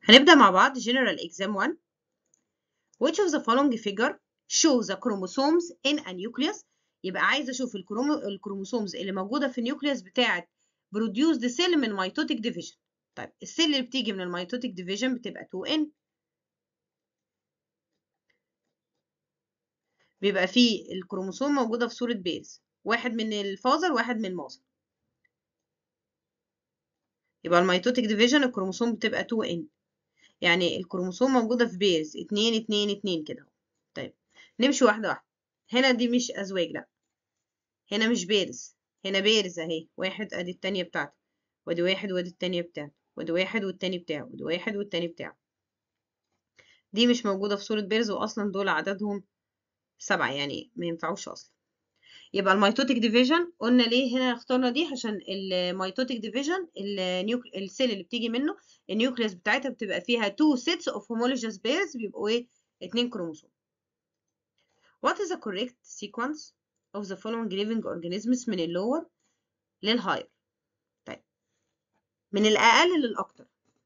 هنبدأ مع بعض General Exam 1 Which of the following figure shows the chromosomes in a nucleus يبقى عايزة أشوف الكرومو... الكروموسومز اللي موجودة في النيوكليوس بتاعة produced cell من mitotic division طيب السيل اللي بتيجي من الميتوتيك division بتبقى 2N بيبقى فيه الكروموسوم موجودة في صورة بيز واحد من الفازر واحد من الماذر يبقى الميتوتيك ديفيجن الكروموسوم بتبقى 2N يعني الكروموسوم موجودة في بيرز اتنين اتنين اتنين كده طيب نمشي واحدة واحدة هنا دي مش أزواج لأ هنا مش بيرز هنا بيرز أهي واحد أدي التانية بتاعته وادي واحد وادي التانية بتاعته وادي واحد والتاني بتاعه وادي واحد والتاني بتاعه دي مش موجودة في صورة بيرز وأصلا دول عددهم سبعة يعني ما ينفعوش أصلا يبقى الميتوتيك ديفيجن قلنا ليه هنا اخترنا دي عشان الميتوتيك ديفيجن السيل اللي بتيجي منه النيوكليوس بتاعتها بتبقى فيها two sets of homologous pairs بيبقوا ايه اتنين كروموسوم what is the correct sequence of the following living organisms من اللور للهاير طيب من الأقل للأكتر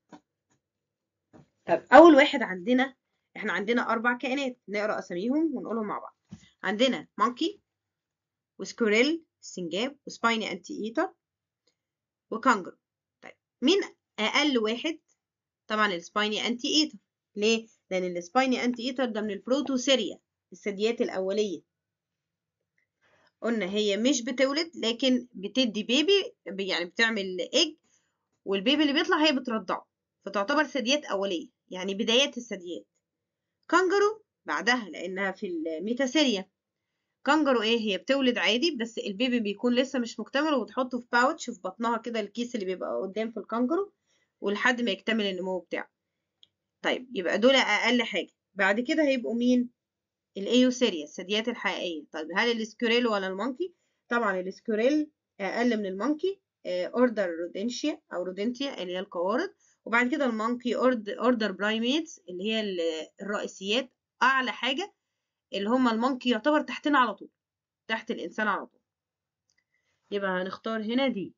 طب أول واحد عندنا احنا عندنا أربع كائنات نقرأ أساميهم ونقولهم مع بعض عندنا monkey وسكوريل السنجاب وسبايني انتي ايتر وكانجرو طيب مين اقل واحد طبعا السبايني انتي ايتر ليه لان السبايني انتي ايتر ده من البروتوسيريا الثدييات الاوليه قلنا هي مش بتولد لكن بتدي بيبي يعني بتعمل ايج والبيبي اللي بيطلع هي بترضعه فتعتبر ثدييات اوليه يعني بدايات الثدييات كانجرو بعدها لانها في الميتاسيريا كانجرو ايه هي بتولد عادي بس البيبي بيكون لسه مش مكتمل وبتحطه في باوتش في بطنها كده الكيس اللي بيبقى قدام في الكانجرو ولحد ما يكتمل النمو بتاعه طيب يبقى دول اقل حاجه بعد كده هيبقوا مين الايوسيريا الثدييات الحقيقيه طيب هل السكوريل ولا المونكي طبعا السكوريل اقل من المونكي اوردر رودنشيا او رودنتيا اللي هي القوارض وبعد كده المونكي اوردر برايميتس اللي هي الرئيسيات اعلى حاجه اللي هما المونكي يعتبر تحتنا على طول تحت الإنسان على طول يبقى هنختار هنا دي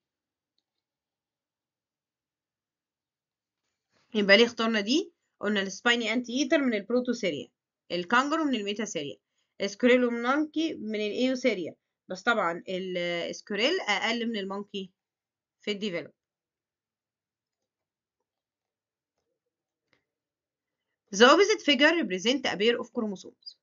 يبقى ليه اخترنا دي قلنا السبايني انتي ايتر من البروتوسيريا الكانجرو من الميتاسيريا السكوريل والمونكي من الايوسيريا بس طبعا السكوريل اقل من المونكي في الديفلوب The opposite figure represent a pair of chromosomes.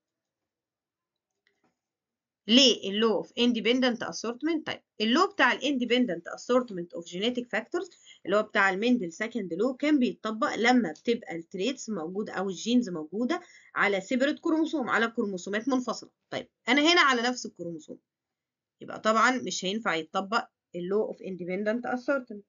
ليه اللو اوف اندبندنت اسورتمنت طيب اللو بتاع الاندبندنت اسورتمنت اوف جينيتك فاكتورز اللي هو بتاع المندل سكند لو كان بيتطبق لما بتبقى التريتس موجوده او الجينز موجوده على سيبريت كروموسوم على كروموسومات منفصله طيب انا هنا على نفس الكروموسوم يبقى طبعا مش هينفع يتطبق اللو اوف اندبندنت اسورتمنت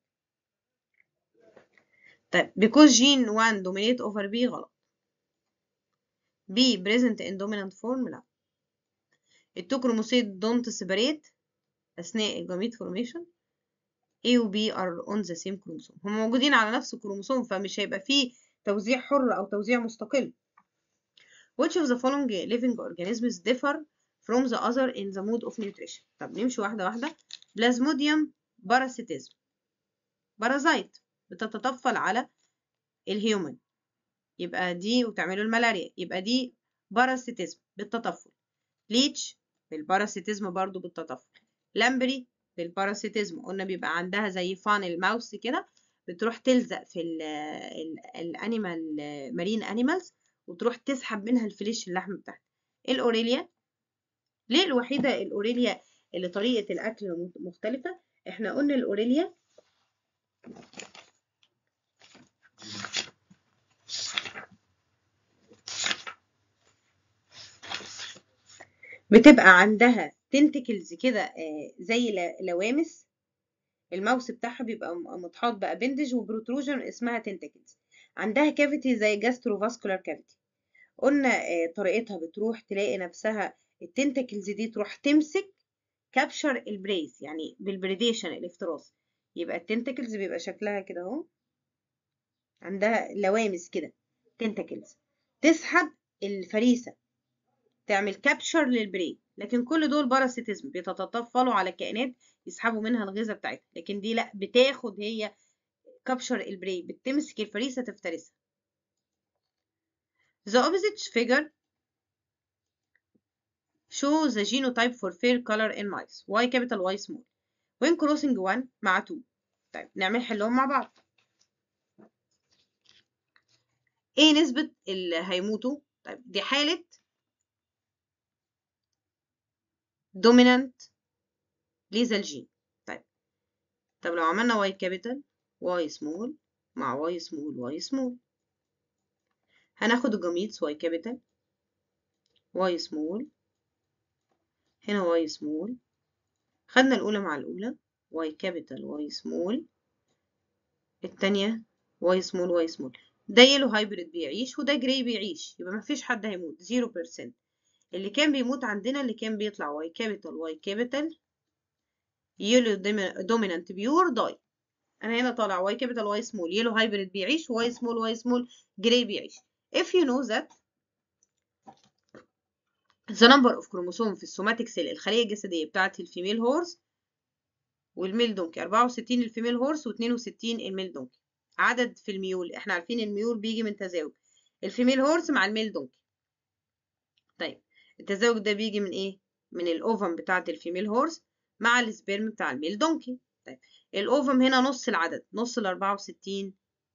طيب because gene 1 dominate over B غلط B present in dominant form لا التو كروموسيد دونت سيبريت اثناء الجاميت فورميشن A و B are on the same chromosome هم موجودين على نفس الكروموسوم فمش هيبقى فيه توزيع حر او توزيع مستقل which of the following living organisms differ from the other in the mode of nutrition طب نمشي واحده واحده بلازموديوم باراسيتيزم بارازايت بتتطفل على الهيومن يبقى دي وتعمله الملاريا يبقى دي باراسيتيزم بالتطفل ليتش بالباراسيتيزم برضو بالتطفل لامبري بالباراسيتيزم قلنا بيبقى عندها زي فانل ماوس كده بتروح تلزق في الانيمال مارين انيمالز وتروح تسحب منها الفليش اللحم بتاعها الاوريليا ليه الوحيده الاوريليا اللي طريقه الاكل مختلفه احنا قلنا الاوريليا بتبقى عندها تنتكلز كده زي لوامس الماوس بتاعها بيبقى متحاط بابندج وبروتروجن اسمها تنتكلز عندها كافيتي زي جاستروفاسكولار كافيتي قلنا طريقتها بتروح تلاقي نفسها التنتكلز دي تروح تمسك كابشر البريز يعني بالبريديشن الافتراس يبقى التنتكلز بيبقى شكلها كده اهو عندها لوامس كده تنتكلز تسحب الفريسه تعمل كابشر للبري لكن كل دول باراسيتيزم بيتطفلوا على الكائنات يسحبوا منها الغذاء بتاعتها لكن دي لا بتاخد هي كابشر البري بتمسك الفريسه تفترسها The opposite figure show the genotype for fair color in mice y capital y small when crossing 1 مع 2 طيب نعمل حلهم مع بعض ايه نسبة اللي هيموتوا طيب دي حالة dominant lethal gene طيب طب لو عملنا y capital y small مع y small y small هناخد الجميتس y capital y small هنا y small خدنا الأولى مع الأولى y capital y small التانية y small y small ده يلو هايبريد بيعيش وده جراي بيعيش يبقى مفيش حد هيموت زيرو بيرسنت اللي كان بيموت عندنا اللي كان بيطلع واي كابيتال واي كابيتال يلو دومينانت بيور داي انا هنا طالع واي كابيتال واي سمول يلو هايبريد بيعيش واي سمول واي سمول جراي بيعيش if you know that the number of chromosome في السوماتيك سيل الخلية الجسدية بتاعة الفيميل هورس والميل دونكي 64 الفيميل هورس و62 الميل دونكي عدد في الميول احنا عارفين الميول بيجي من تزاوج الفيميل هورس مع الميل دونكي طيب التزاوج ده بيجي من ايه من الاوفم بتاعه الفيميل هورس مع السبيرم بتاع الميل دونكي طيب الاوفم هنا نص العدد نص ال 64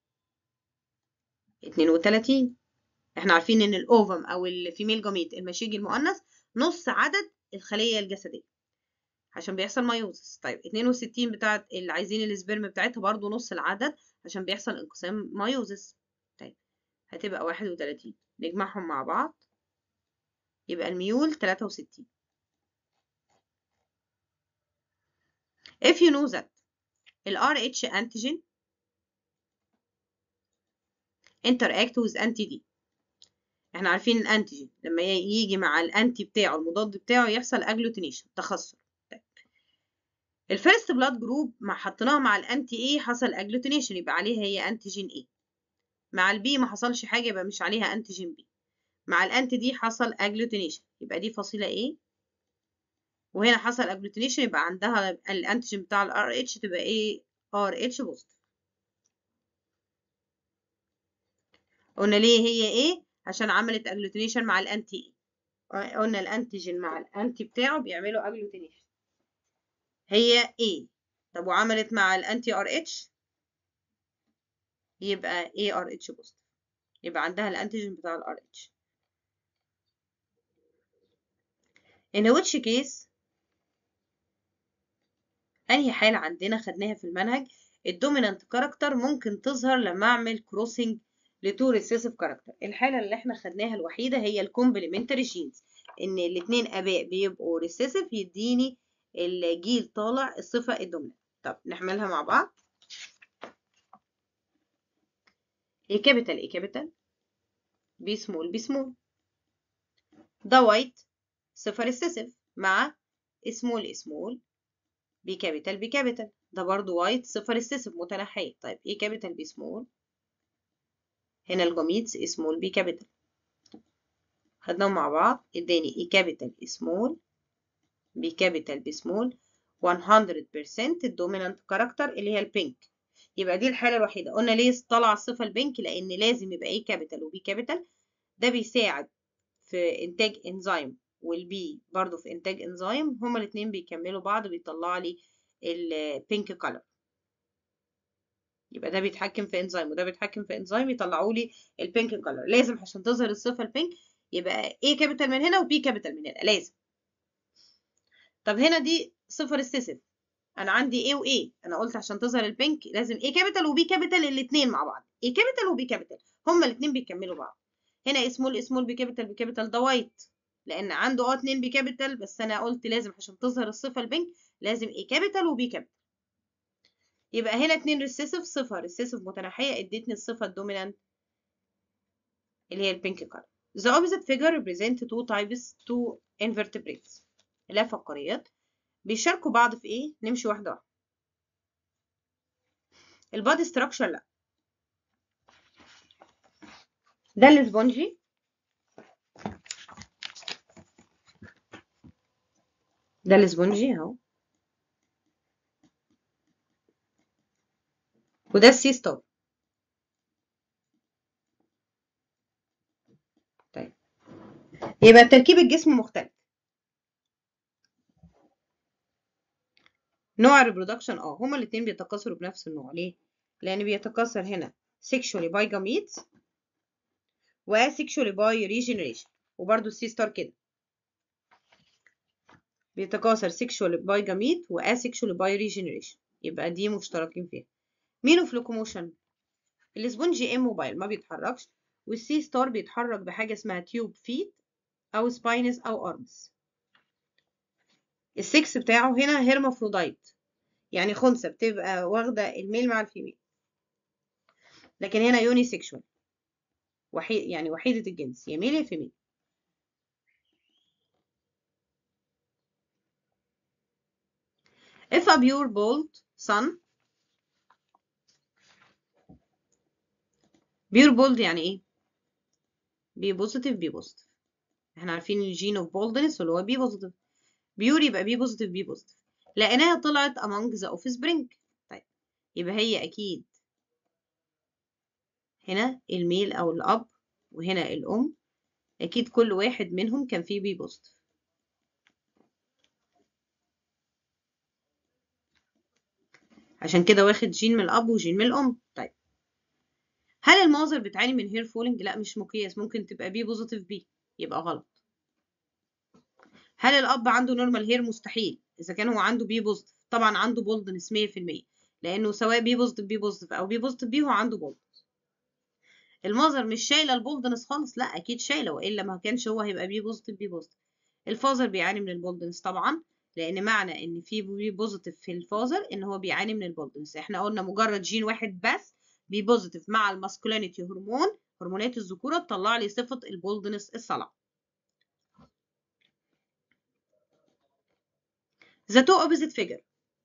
32 احنا عارفين ان الاوفم او الفيميل جاميت المشيج المؤنث نص عدد الخليه الجسديه عشان بيحصل مايوزس طيب 62 بتاعت اللي عايزين السبيرم بتاعتها برضو نص العدد عشان بيحصل انقسام مايوزس طيب هتبقى 31 نجمعهم مع بعض يبقى الميول 63 if you know that ال RH antigen interact with anti-D احنا عارفين الانتيجين لما يجي مع الانتي بتاعه المضاد بتاعه يحصل اجلوتينيشن تخثر طيب. الفيرست بلاد جروب ما حطيناها مع الانتي ايه حصل اجلوتينيشن يبقى عليها هي انتيجين ايه مع البي ما حصلش حاجه يبقى مش عليها انتيجين بي مع الانتي دي حصل اجلوتينيشن يبقى دي فصيله ايه وهنا حصل اجلوتينيشن يبقى عندها الانتيجين بتاع الار اتش تبقى ايه ار اتش بوزيتيف قلنا ليه هي ايه عشان عملت اجلوتينيشن مع الانتي ايه قلنا الانتيجين مع الانتي بتاعه بيعملوا اجلوتينيشن هي ايه طب وعملت مع الانتي ار اتش يبقى اي ار اتش بوزيتيف يبقى عندها الانتيجين بتاع الار اتش in which case انهي حالة عندنا خدناها في المنهج الدومينانت كاركتر ممكن تظهر لما اعمل كروسنج لتو ريسيسيف كاركتر الحالة اللي احنا خدناها الوحيدة هي الكومبلمنتري جينز ان الاتنين اباء بيبقوا ريسيسيف يديني الجيل طالع الصفة الدومينانت طب نعملها مع بعض اي كابيتال اي كابيتال بي سمول بي سمول ده وايت صفة ريسيسيف مع سمول سمول بي كابيتال بي كابيتال ده برضو وايت صفة ريسيسيف متناحية طيب اي كابيتال بي سمول هنا الجميتس سمول بي كابيتال خدناهم مع بعض اداني اي كابيتال سمول بي كابيتال بي سمول 100% الدومينانت كاركتر اللي هي البينك يبقى دي الحالة الوحيدة قلنا ليه طلع الصفة البينك لأن لازم يبقى اي كابيتال وبي كابيتال ده بيساعد في إنتاج إنزيم والبي برضو في إنتاج إنزيم هما الاتنين بيكملوا بعض بيطلع لي البينك كولر يبقى ده بيتحكم في انزيم وده بيتحكم في انزيم يطلعوا لي البينك كولر لازم عشان تظهر الصفه البينك يبقى A كابيتال من هنا وبي كابيتال من هنا لازم طب هنا دي صفر ريسيسيف انا عندي A و A انا قلت عشان تظهر البينك لازم A كابيتال وبي كابيتال الاثنين مع بعض A كابيتال وبي كابيتال هما الاثنين بيكملوا بعض هنا سمول سمول بي كابيتال بي كابيتال ده وايت لان عنده اه اتنين بي كابيتال بس انا قلت لازم عشان تظهر الصفه البينك لازم A كابيتال وبي كابيتال يبقى هنا اتنين ريسيسيف صفة ريسيسيف متناحية ادتني الصفة الدومينانت اللي هي البينك كولر. The opposite figure represent two types two invertebrates لا فقاريات بيشاركوا بعض في ايه؟ نمشي واحدة واحدة. البادي ستراكشر لا. ده السبونجي ده السبونجي اهو وده السي ستار يبقى تركيب الجسم مختلف نوع الريبرودكشن اه هما الاتنين بيتكاثروا بنفس النوع ليه لان بيتكاثر هنا sexually by gametes و asexually by regeneration وبرده السي ستار كده بيتكاثر sexually by gamete و asexually by regeneration يبقى دي مشتركين فيها مين في لوكوموشن الاسبونج ام موبايل ما بيتحركش والسي ستار بيتحرك بحاجه اسمها تيوب فيت او سباينس او ارمز السكس بتاعه هنا هيرمافرودايت يعني خنثى بتبقى واخده الميل مع الفيميل لكن هنا يوني سيكشوال وحيد يعني وحيده الجنس يا ميل يا فيميل if a pure bold sun pure bold يعني ايه بي بوزيتيف بي بوزيتيف احنا عارفين الجين اوف بولدنس اللي هو بي بوزيتيف بيور يبقى بي بوزيتيف بي بوزيتيف لقيناها طلعت among the offspring طيب يبقى هي اكيد هنا الميل او الاب وهنا الام اكيد كل واحد منهم كان فيه بي بوزيتيف عشان كده واخد جين من الاب وجين من الام طيب هل الماذر بتعاني من هير فولينج لا مش مقياس ممكن تبقى بي بوزيتيف بي يبقى غلط هل الاب عنده نورمال هير مستحيل اذا كان هو عنده بي بوزيتيف طبعا عنده بولدنس 100% لانه سواء بي بوزيتيف بي بوزيتيف او بي بوزيتيف بي هو عنده بولدنس الماذر مش شايله البولدنس خالص لا اكيد شايله والا ما كانش هو هيبقى بي بوزيتيف بي بوزيتيف الفازر بيعاني من البولدنس طبعا لان معنى ان في بي بوزيتيف في الفازر ان هو بيعاني من البولدنس احنا قلنا مجرد جين واحد بس بي بوزيتيف مع الماسكولينيتي هرمون هرمونات الذكوره تطلع لي صفه البولدنس الصلع The two opposite figure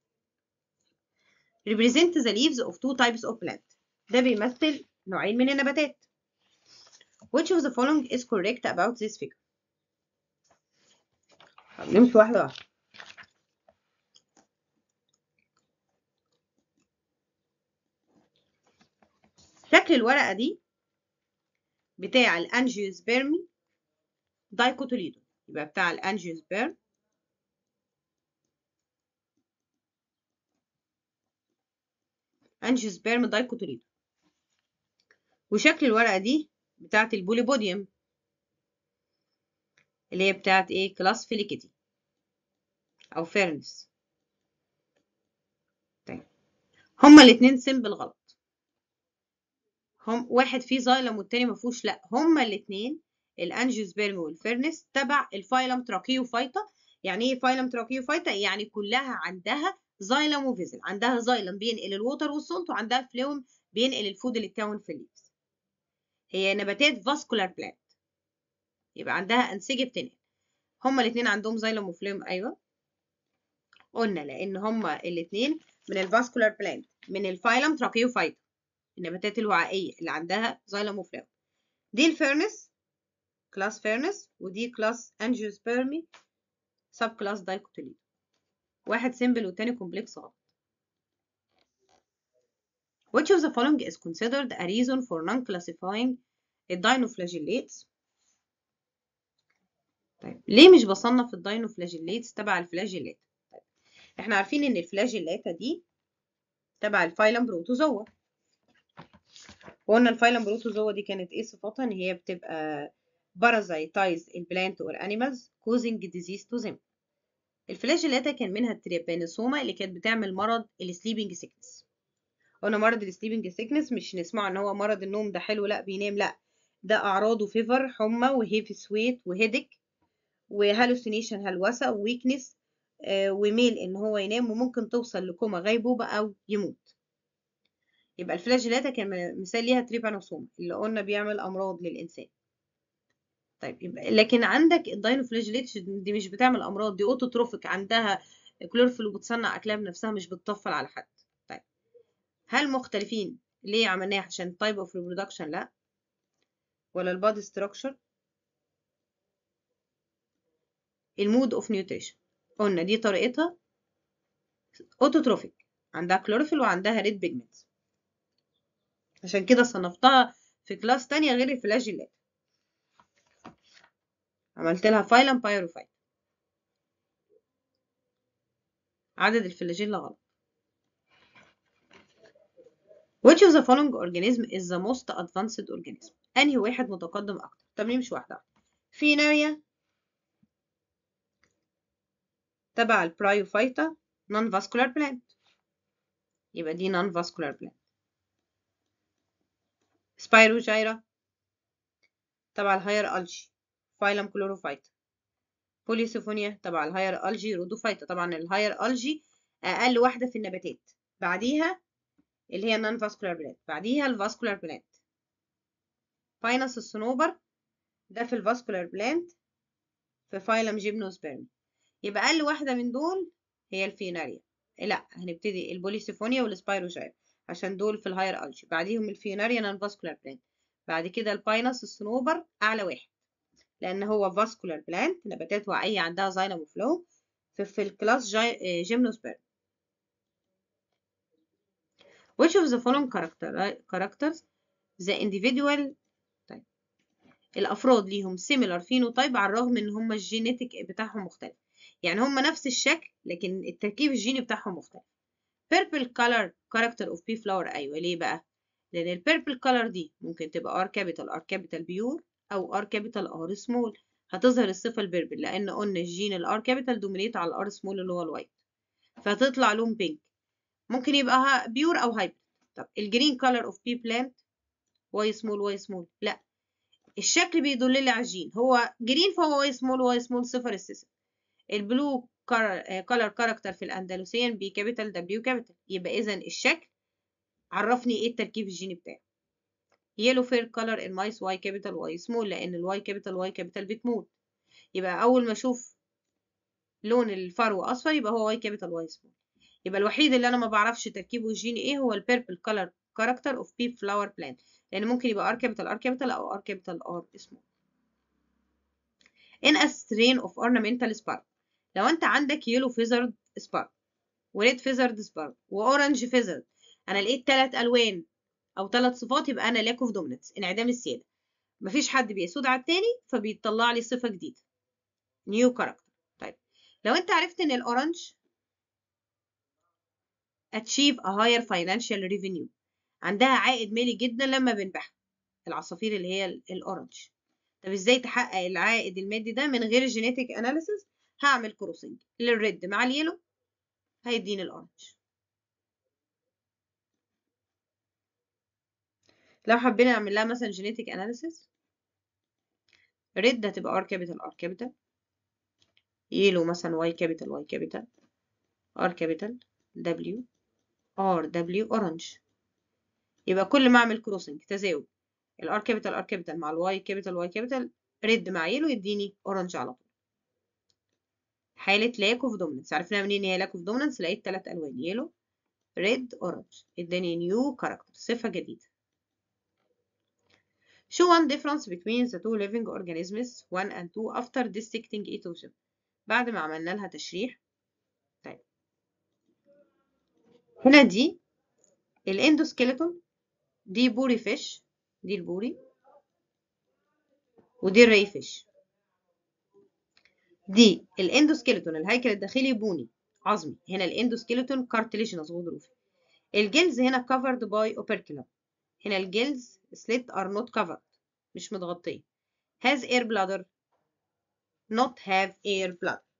represent the leaves of two types of plant. ده بيمثل نوعين من النباتات. Which of the following is correct about this figure? طب نمشي واحدة واحدة. شكل الورقة دي بتاع الانجيوسبيرمي دايكوتوليدون يبقى بتاع الانجيوسبيرم انجيوسبيرم دايكوتوليدون وشكل الورقة دي بتاعت البوليبوديوم اللي هي بتاعت ايه كلاس فيليكيتي او فيرنس طيب هما الاتنين سيمبل غلط هم واحد فيه زايلم والتاني ما فيهوش لا هما الاتنين الانجيوسبيرم والفيرنس تبع الفايلم تراكيوفايتا يعني ايه فايلم تراكيوفايتا يعني كلها عندها زايلم وفيزل عندها زايلم بينقل الووتر والسولت وعندها فلويم بينقل الفود اللي اتكون في الليفز هي نباتات فاسكولار بلانت يبقى عندها انسجه بتنقل هما الاتنين عندهم زايلم وفلويم ايوه قلنا لان هما الاتنين من الفاسكولار بلانت من الفايلم تراكيوفايتا النباتات الوعائيه اللي عندها زايلم وفلويم دي الفيرنس كلاس فيرنس ودي كلاس انجيوسبيرمي سب كلاس دايكوتوليد واحد سيمبل والتاني كومبلكس غلط Which of the following is considered a reason for non-classifying الداينوفلاجيليتس طيب ليه مش بصنف الداينوفلاجيليتس تبع الفلاجيلات طيب احنا عارفين ان الفلاجيلاتا دي تبع الفايلم بروتوزوا وقلنا الفايلم بروتوزوا دي كانت ايه صفاتها ان هي بتبقى parasitize البلانت or animals causing disease to them الفلاجيلاتا كان منها التريبانوسوما اللي كانت بتعمل مرض السليبنج سيكنس قلنا مرض السليبنج سيكنس مش نسمع ان هو مرض النوم ده حلو لا بينام لا ده اعراضه فيفر حمى وهيفي سويت وهيدك وهالوسينيشن هلوسه وويكنس آه وميل ان هو ينام وممكن توصل لكوما غيبوبه او يموت يبقى الفلاجيلاتا كان مثال ليها تريبانوسوما اللي قلنا بيعمل امراض للانسان طيب يبقى لكن عندك الداينوفلاجيليتس دي مش بتعمل امراض دي اوتوتروفيك عندها كلورفيل وبتصنع اكلها بنفسها مش بتطفل على حد طيب هل مختلفين ليه عملناها عشان تايب اوف ريبرودكشن لا ولا البادي ستراكشر المود اوف نيوتريشن قلنا دي طريقتها اوتوتروفيك عندها كلورفيل وعندها ريد بيجمنت عشان كده صنفتها في كلاس تانية غير الفلاجيلات عملت لها فايلم بايروفايت عدد الفلاجيلا غلط which of the following organism is the most advanced organism انهي واحد متقدم اكتر طب نمشي واحده واحده فيناريا تبع البرايوفايتا non vascular plant يبقى دي non vascular plant سبايروجايرا تبع الهاير الجي فايلم كلوروفايتا بوليسيفونيا تبع الهاير الجي رودوفايتا طبعا الهاير الجي اقل واحده في النباتات بعديها اللي هي النون فاسكولار بلانت بعديها الفاسكولار بلانت فاينس الصنوبر ده في الفاسكولار بلانت في فايلم جيمنوسبيرم يبقى اقل واحده من دول هي الفيناريا لا هنبتدي البوليسيفونيا والسبايروجايرا عشان دول في الهاير الجي بعديهم الفيناريا نون فاسكولار بلانت بعد كده الباينس الصنوبر اعلى واحد لان هو فاسكولار بلانت نباتات وعيه عندها زايلم فلو في, في الكلاس جاي جيمنوسبيرم which of the following character, characters the individual طيب الافراد ليهم similar phenotype على الرغم ان هم الجينيتك بتاعهم مختلف يعني هم نفس الشكل لكن التركيب الجيني بتاعهم مختلف purple color character of pea flower ايوه ليه بقى لان البيربل color دي ممكن تبقى R capital R capital بيور او R capital R small هتظهر الصفة البيربل لان قلنا الجين ال R capital دومينيت على ال R small اللي هو الوايت فهتطلع لون بينك ممكن يبقى بيور او هايبرد طب الجرين كولر اوف بي بلانت واي سمول واي سمول لا الشكل بيدل لي على الجين هو جرين فهو واي سمول واي سمول صفر السيسم البلو كولر كاركتر في الاندلسيان بي كابيتال دبليو كابيتال يبقى اذا الشكل عرفني ايه التركيب الجيني بتاعه يلو فير كولر المايس واي كابيتال واي سمول لان الواي كابيتال واي كابيتال بتموت يبقى اول ما اشوف لون الفرو اصفر يبقى هو واي كابيتال واي سمول يبقى الوحيد اللي انا ما بعرفش تركيبه الجيني ايه هو البيربل كولر كاركتر اوف بي فلاور بلانت لان ممكن يبقى ار كابيتال ار كابيتال او ار كابيتال ار اسمه in a strain of ornamental spark لو انت عندك يلو فيزرد سبارك وريد فيزرد سبارك واورنج فيزرد انا لقيت ثلاث الوان او ثلاث صفات يبقى انا لاك اوف دوميننس انعدام السياده مفيش حد بيسود على التاني فبيطلع لي صفه جديده نيو كاركتر طيب لو انت عرفت ان الاورنج achieve a higher financial revenue عندها عائد مالي جدا لما بنبيعها العصافير اللي هي الاورنج طب ازاي تحقق العائد المادي ده من غير الجينيتك اناليسيس هعمل كروسنج للريد مع اليلو هيديني الاورنج لو حبينا نعمل لها مثلا جينيتك اناليسيس ريد هتبقى ار كابيتال ار كابيتال يلو مثلا واي كابيتال واي كابيتال ار كابيتال دبليو ار دبليو اورنج يبقى كل ما اعمل كروسنج تزاوج الار كابيتال ار كابيتال مع الواي كابيتال واي كابيتال ريد مع يلو يديني اورنج على طول حالة لاك اوف دوميننس عرفنا منين هي لاك اوف دوميننس لقيت ثلاث الوان يلو ريد اورنج اداني نيو كاركتر صفة جديدة Show one difference between the two living organisms one and two after dissecting each of them بعد ما عملنا لها تشريح طيب هنا دي الاندوسكيلتون دي بوري فيش دي البوري ودي الري فيش دي الاندوسكيلتون الهيكل الداخلي بوني عظمي هنا الاندوسكيلتون كارتليجينس غضروفي الجلز هنا covered by operculum هنا الجلز slit are not covered مش متغطية has air bladder not have air bladder